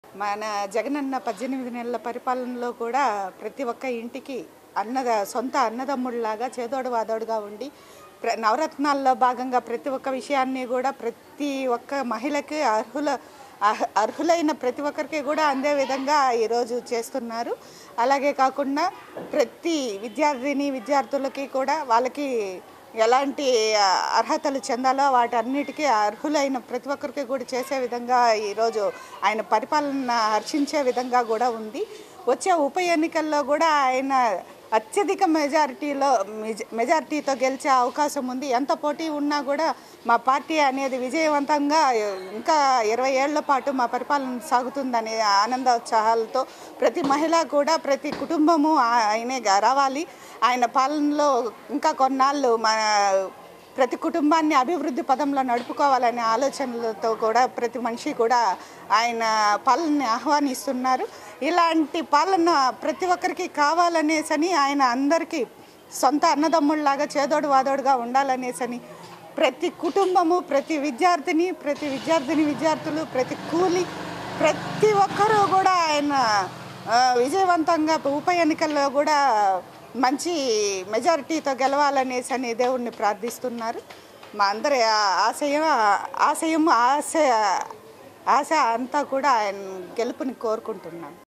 మన జగనన్న పద్దెనిమిది నెలల పరిపాలనలో కూడా ప్రతి ఒక్క ఇంటికి అన్నద సొంత అన్నదమ్ముళ్ళలాగా చేదోడు వాదోడుగా ఉండి ప్ర నవరత్నాల్లో భాగంగా ప్రతి ఒక్క విషయాన్ని కూడా ప్రతి ఒక్క మహిళకి అర్హుల అర్హ- అర్హులైన ప్రతి ఒక్కరికి కూడా అందే విధంగా ఈరోజు చేస్తున్నారు అలాగే కాకుండా ప్రతి విద్యార్థిని విద్యార్థులకి కూడా వాళ్ళకి ఎలాంటి ఆ, అర్హతలు చెందాలో వాటన్నిటికీ అర్హులైన ప్రతి ఒక్కరికి కూడా చేసే విధంగా ఈరోజు ఆయన పరిపాలన హర్షించే విధంగా కూడా ఉంది వచ్చే ఉప ఎన్నికల్లో కూడా ఆయన అత్యధిక మెజారిటీలో మెజ- మెజారిటీతో గెలిచే అవకాశం ఉంది ఎంత పోటీ ఉన్నా కూడా మా పార్టీ అనేది విజయవంతంగా ఇంకా ఇరవై ఏళ్ల పాటు మా పరిపాలన సాగుతుందనే ఆనందోత్సాహాలతో ప్రతి మహిళ కూడా ప్రతి కుటుంబము ఆ- ఆయనే గా- రావాలి ఆయన పాలనలో ఇంకా కొన్నాళ్ళు మన ప్రతి కుటుంబాన్ని అభివృద్ధి పదంలో నడుపుకోవాలనే ఆలోచనలతో కూడా ప్రతి మనిషి కూడా ఆయన పాలనని ఆహ్వానిస్తున్నారు ఇలాంటి పాలన ప్రతి ఒక్కరికి కావాలనేసని ఆయన అందరికీ సొంత అన్నదమ్ముళ్ళలాగా చేదోడు వాదోడుగా ఉండాలనేసని ప్రతి కుటుంబము ప్రతి విద్యార్థిని ప్రతి విద్యార్థిని విద్యార్థులు ప్రతి కూలి ప్రతి ఒక్కరూ కూడా ఆయన ఆ, విజయవంతంగా ఉప ఎన్నికల్లో కూడా మంచి మెజారిటీతో గెలవాలనేసి అని దేవుణ్ణి ప్రార్థిస్తున్నారు మా అందరి ఆ- ఆశయం ఆశయం ఆశ ఆశ అంతా కూడా ఆయన గెలుపుని కోరుకుంటున్నాను